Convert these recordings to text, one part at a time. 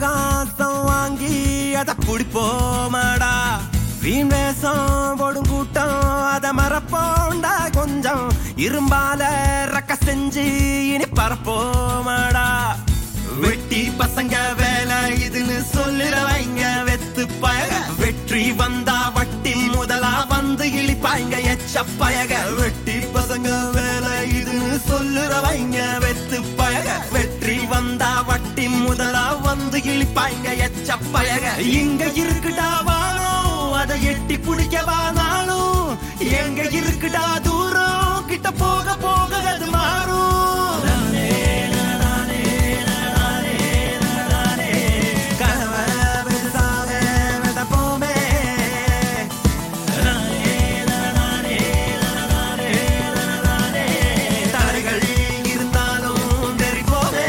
அவகாசம் வாங்கி அத புடிப்போமாடா வீண் வேஷம் போடும் கூட்டம் அத மறப்போண்டா கொஞ்சம் இரும்பால ரக்க செஞ்சு இனி பரப்போமாடா வெட்டி பசங்க வேலை இதுன்னு சொல்லுறவைங்க வெத்து பயக வெற்றி வந்தா வட்டி முதலா வந்து இழிப்பாய்ங்க எச்ச பயக வெட்டி பசங்க வேலை இதுன்னு சொல்லுறவைங்க வெத்து பயக வெற்றி வந்தா வட்டி முதலா வந்து இழிப்பாய்ங்க எச்ச பயக இங்க இருக்குடா வாழும் அதை எட்டி பிடிக்கவா நாளும் எங்க இருக்குடா தூரம் கிட்ட போக போக அது மாறும் கனவை பெருசாவே மிதப்போமே. தடைகள் இருந்தாலும் தெரிப்போமே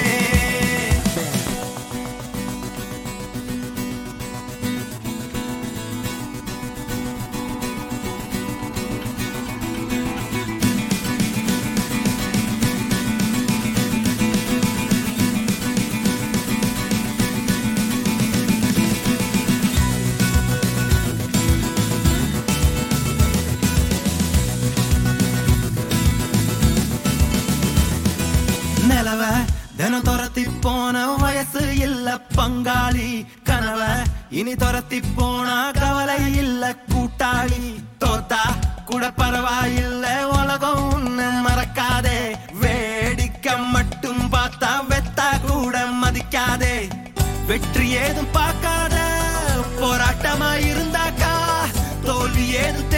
நிலவ தினம் துரத்தி போன வயசு இல்ல பங்காளி கனவ இனி துரத்தி போனா கவலை இல்ல கூட்டாளி தோத்தா கூட பரவாயில்ல உலகம் உன்னை மறக்காதே வேடிக்கை மட்டும் பார்த்தா வெத்தா கூட மதிக்காதே வெற்றி ஏதும் பார்க்காத போராட்டமா இருந்தாக்கா தோல்வி ஏதும்